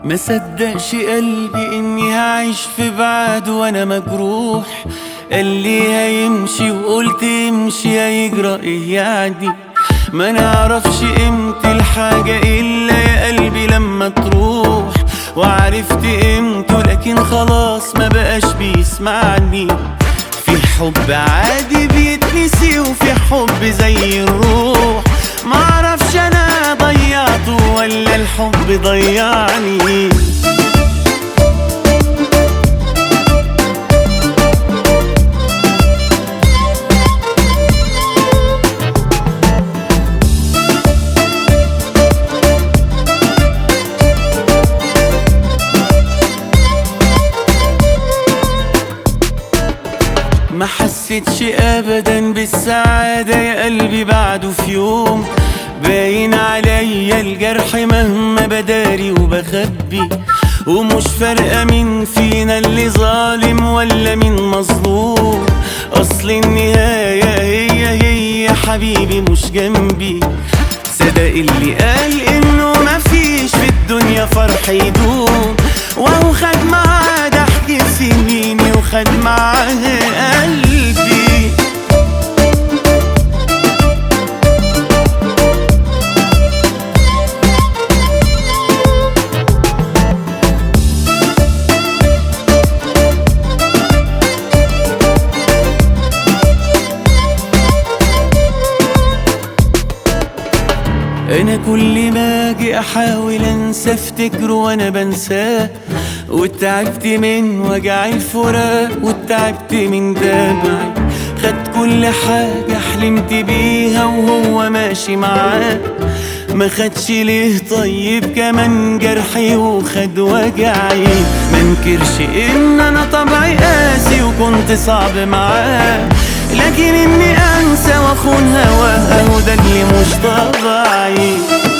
ما صدقش قلبي اني هعيش في بعد وانا مجروح قال لي هيمشي وقلت امشي هيجرى ايه يعني ما نعرفش قيمة الحاجة الا يا قلبي لما تروح وعرفت قيمته لكن خلاص ما بقاش بيسمعني في حب عادي بيتنسي وفي حب زي الروح معرفش انا ضيعته ولا الحب ضيعني ما حسيتش ابدا بالسعادة يا قلبي بعده في يوم باين عليا الجرح مهما بداري وبخبي ومش فارقة مين فينا اللي ظالم ولا مين مظلوم اصل النهاية هي هي حبيبي مش جنبي صدق اللي قال انه مفيش في الدنيا فرح يدوم وهو خد معاه ضحك سنيني وخد معاه قلبي انا كل ما اجي احاول انسى افتكره وانا بنساه وتعبت من وجع الفراق وتعبت من دمعي خد كل حاجة حلمت بيها وهو ماشي معاه ما خدش ليه طيب كمان جرحي وخد وجعي منكرش ان انا طبعي قاسي وكنت صعب معاه لكن اني انسى واخون هواه اهو ده اللي مش طبيعي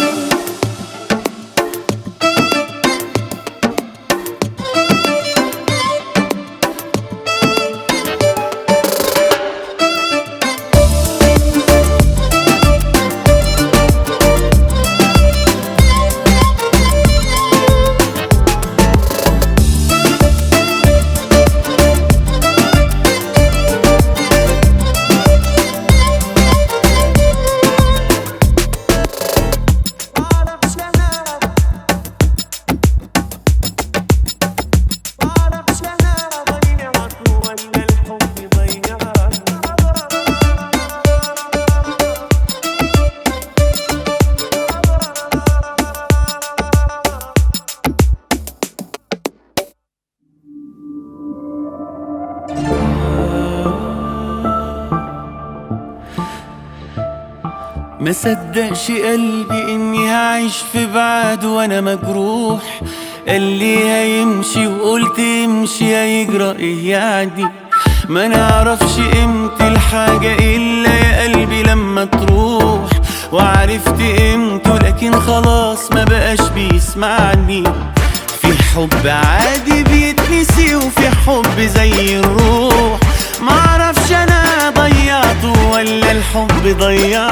ما صدقش قلبي اني هعيش في بعد وانا مجروح قال لي هيمشي وقلت امشي هيجرى ايه يعني ما نعرفش قيمة الحاجة الا يا قلبي لما تروح وعرفت قيمته لكن خلاص ما بقاش بيسمعني في حب عادي بيتنسي وفي حب زي الروح معرفش انا ضيعته ولا الحب ضيعني